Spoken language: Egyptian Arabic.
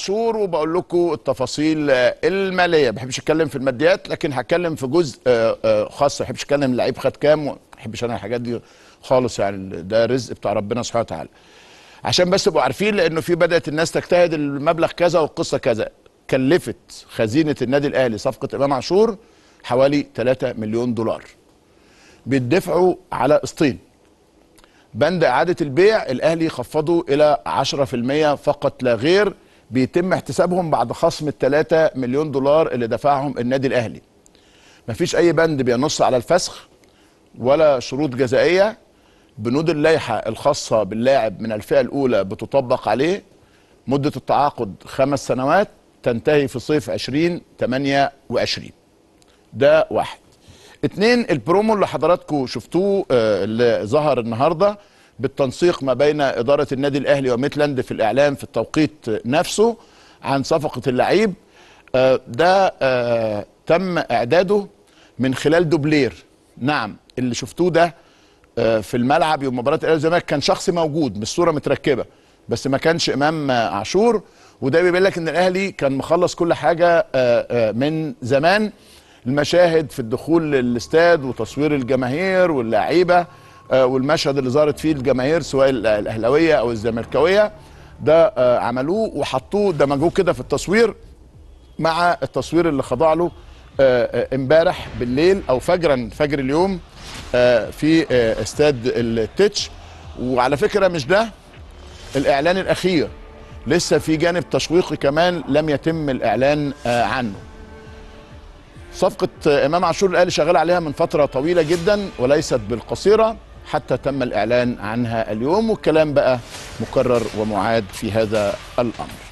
عاشور وبقول لكم التفاصيل آه، الماليه ما بحبش اتكلم في الماديات لكن هتكلم في جزء آه، آه، خاص ما بحبش اتكلم اللعيب خد كام ما بحبش انا الحاجات دي خالص يعني ده رزق بتاع ربنا سبحانه وتعالى عشان بس تبقوا عارفين لانه في بدات الناس تجتهد المبلغ كذا والقصه كذا كلفت خزينه النادي الاهلي صفقه امام عاشور حوالي 3 مليون دولار بيدفعوا على قسطين بند اعاده البيع الاهلي خفضه الى 10% فقط لا غير بيتم احتسابهم بعد خصم ال 3 مليون دولار اللي دفعهم النادي الاهلي مفيش اي بند بينص على الفسخ ولا شروط جزائيه بنود اللائحه الخاصه باللاعب من الفئه الاولى بتطبق عليه مده التعاقد خمس سنوات تنتهي في صيف 2028 ده واحد اتنين البرومو اللي حضراتكم شفتوه آه، اللي ظهر النهارده بالتنسيق ما بين اداره النادي الاهلي وميتلاند في الاعلام في التوقيت نفسه عن صفقه اللعيب آه، ده آه، تم اعداده من خلال دوبلير نعم اللي شفتوه ده آه، في الملعب يوم مباراه الاهلي والزمالك كان شخص موجود مش صوره متركبه بس ما كانش امام آه، عاشور وده بيبين لك ان الاهلي كان مخلص كل حاجه آه، آه، من زمان المشاهد في الدخول للاستاد وتصوير الجماهير واللعيبه آه، والمشهد اللي ظهرت فيه الجماهير سواء ال- الاهلاويه او الزملكاويه ده آه، عملوه وحطوه دمجوه كده في التصوير مع التصوير اللي خضع له آه، آه، امبارح بالليل او فجرا فجر اليوم آه، في آه، استاد التتش وعلى فكره مش ده الاعلان الاخير لسه في جانب تشويقي كمان لم يتم الاعلان آه، عنه صفقة إمام عاشور الأهلي شغال عليها من فترة طويلة جدا وليست بالقصيرة حتى تم الإعلان عنها اليوم والكلام بقى مكرر ومعاد في هذا الأمر